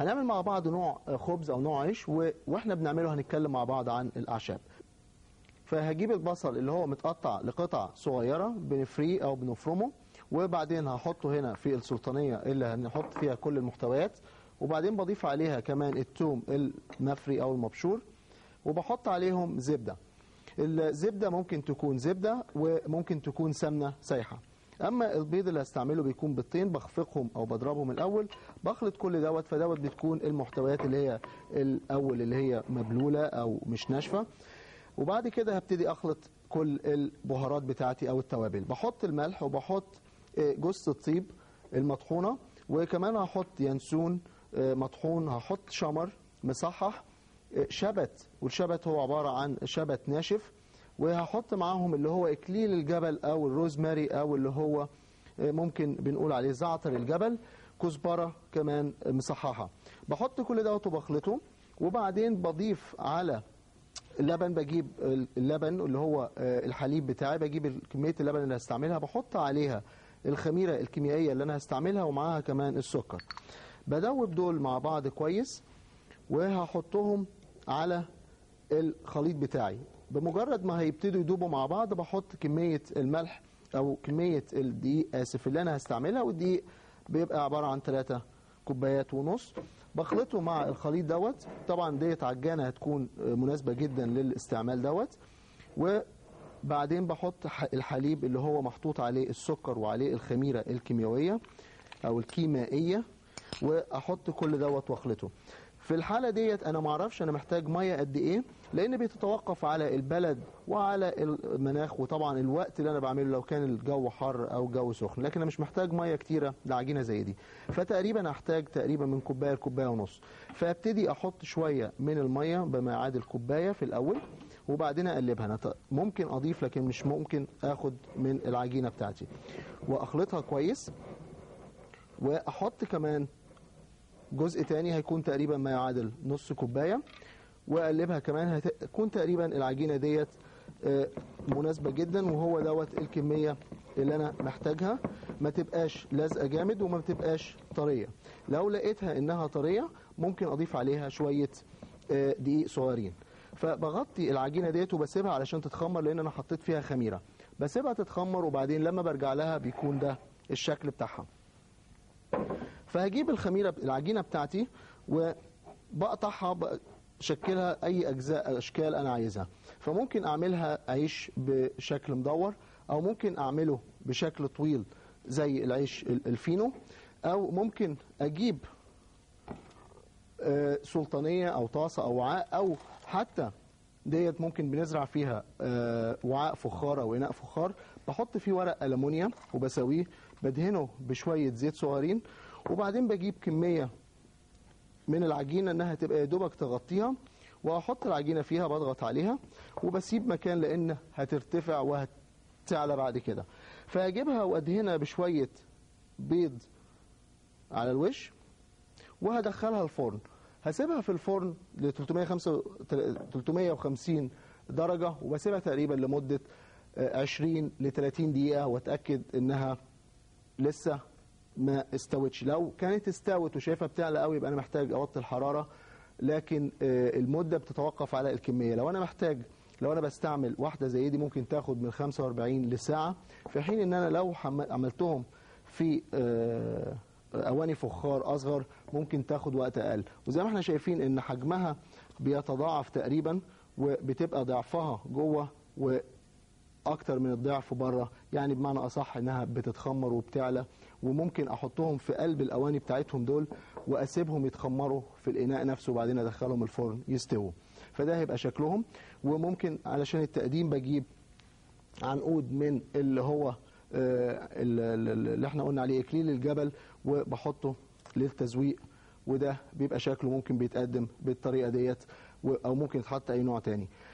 هنعمل مع بعض نوع خبز او نوع عيش و... واحنا بنعمله هنتكلم مع بعض عن الاعشاب فهجيب البصل اللي هو متقطع لقطع صغيره بنفريه او بنفرمه وبعدين هحطه هنا في السلطانيه اللي هنحط فيها كل المحتويات وبعدين بضيف عليها كمان التوم المفري او المبشور وبحط عليهم زبده الزبده ممكن تكون زبده وممكن تكون سمنه سايحه اما البيض اللي هستعمله بيكون بيضتين بخفقهم او بضربهم الاول بخلط كل دوت فدوت بتكون المحتويات اللي هي الاول اللي هي مبلوله او مش ناشفه وبعد كده هبتدي اخلط كل البهارات بتاعتي او التوابل بحط الملح وبحط آه، جوز الطيب المطحونه وكمان هحط ينسون آه، مطحون هحط شمر مصحح آه، شبت والشبت هو عباره عن شبت ناشف وهحط معاهم اللي هو اكليل الجبل او الروزماري او اللي هو آه، ممكن بنقول عليه زعتر الجبل كزبره كمان مصححه بحط كل دوت وبخلطه وبعدين بضيف على اللبن بجيب اللبن اللي هو آه، الحليب بتاعي بجيب كميه اللبن اللي هستعملها بحط عليها الخميره الكيميائيه اللي انا هستعملها ومعاها كمان السكر بدوب دول مع بعض كويس وهحطهم على الخليط بتاعي بمجرد ما هيبتدوا يدوبوا مع بعض بحط كميه الملح او كميه الدقيق اسف اللي انا هستعملها والدقيق بيبقى عباره عن 3 كوبايات ونص بخلطه مع الخليط دوت طبعا ديت عجانه هتكون مناسبه جدا للاستعمال دوت وبعدين بحط ح- الحليب اللي هو محطوط عليه السكر وعليه الخميره الكيميائيه او الكيميائيه واحط كل دوت واخلطه في الحاله ديت انا ما اعرفش انا محتاج ميه قد ايه لان بيتتوقف على البلد وعلى المناخ وطبعا الوقت اللي انا بعمله لو كان الجو حر او الجو سخن لكن انا مش محتاج ميه كتيره لعجينه زي دي فتقريبا هحتاج تقريبا من كوبايه لكوبايه ونص فابتدي احط شويه من الميه بما يعادل كوبايه في الاول وبعدين اقلبها انا ط- ممكن اضيف لكن مش ممكن اخد من العجينه بتاعتي واخلطها كويس واحط كمان جزء تاني هيكون تقريبا ما يعادل نص كوبايه واقلبها كمان هتكون تقريبا العجينه ديت آه، مناسبه جدا وهو دوت الكميه اللي انا محتاجها ما تبقاش لازقه جامد وما تبقاش طريه لو لقيتها انها طريه ممكن اضيف عليها شويه آه، دقيق صغيرين فبغطي العجينه ديت وبسيبها علشان تتخمر لان انا حطيت فيها خميره بسيبها تتخمر وبعدين لما برجع لها بيكون ده الشكل بتاعها فهجيب الخميره العجينه بتاعتي وبقطعها بشكلها اي اجزاء اشكال انا عايزها فممكن اعملها عيش بشكل مدور او ممكن اعمله بشكل طويل زي العيش ال- الفينو او ممكن اجيب آه، سلطانيه او طاسه او وعاء او حتى ديت ممكن بنزرع فيها آه، وعاء فخار او اناء فخار بحط فيه ورق المونيا وبسويه بدهنه بشويه زيت صغيرين وبعدين بجيب كميه من العجينه انها تبقى يا دوبك تغطيها واحط العجينه فيها بضغط عليها وبسيب مكان لان هترتفع وهتعلى بعد كده فهجيبها وادهنها بشويه بيض على الوش وهدخلها الفرن هسيبها في الفرن ل 350 درجة وبسيبها تقريبا لمدة آه، 20 ل 30 دقيقة واتأكد انها لسه ما استوتش لو كانت استوت وشايفها بتعلى قوي يبقى انا محتاج اوطي الحرارة لكن آه، المدة بتتوقف على الكمية لو انا محتاج لو انا بستعمل واحدة زي دي ممكن تاخد من 45 لساعة في حين ان انا لو حم- عملتهم في آه، اواني فخار اصغر ممكن تاخد وقت اقل وزي ما احنا شايفين ان حجمها بيتضاعف تقريبا وبتبقى ضعفها جوه واكتر من الضعف بره يعني بمعنى اصح انها بتتخمر وبتعلى وممكن احطهم في قلب الاواني بتاعتهم دول واسيبهم يتخمروا في الاناء نفسه وبعدين ادخلهم الفرن يستووا فده هيبقى شكلهم وممكن علشان التقديم بجيب عنقود من اللي هو آه، ال- ال- اللي احنا قلنا عليه اكليل الجبل وبحطه للتزويق وده بيبقى شكله ممكن بيتقدم بالطريقه ديت و- او ممكن يتحط اي نوع تاني